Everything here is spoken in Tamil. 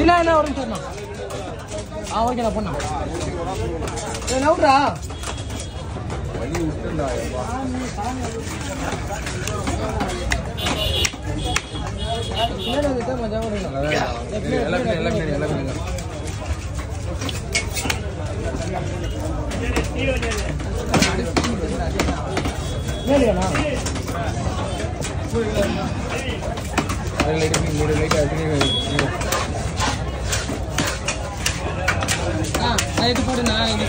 இல்லை என்ன ஒரு நிமிஷம் இருந்தா. ஆ ஓகே நான் பண்ணேன் நவுட்ரா வலி விட்டுண்டா எப்பா. அதான் இது எல்லாம் பின்னாடி, எல்லாம் பின்னாடி, எல்லாம் பின்னாடி. அது light ஆ, மூணு light ஆ, பின்னாடி வை. ஆ இது போடுண்ணா இது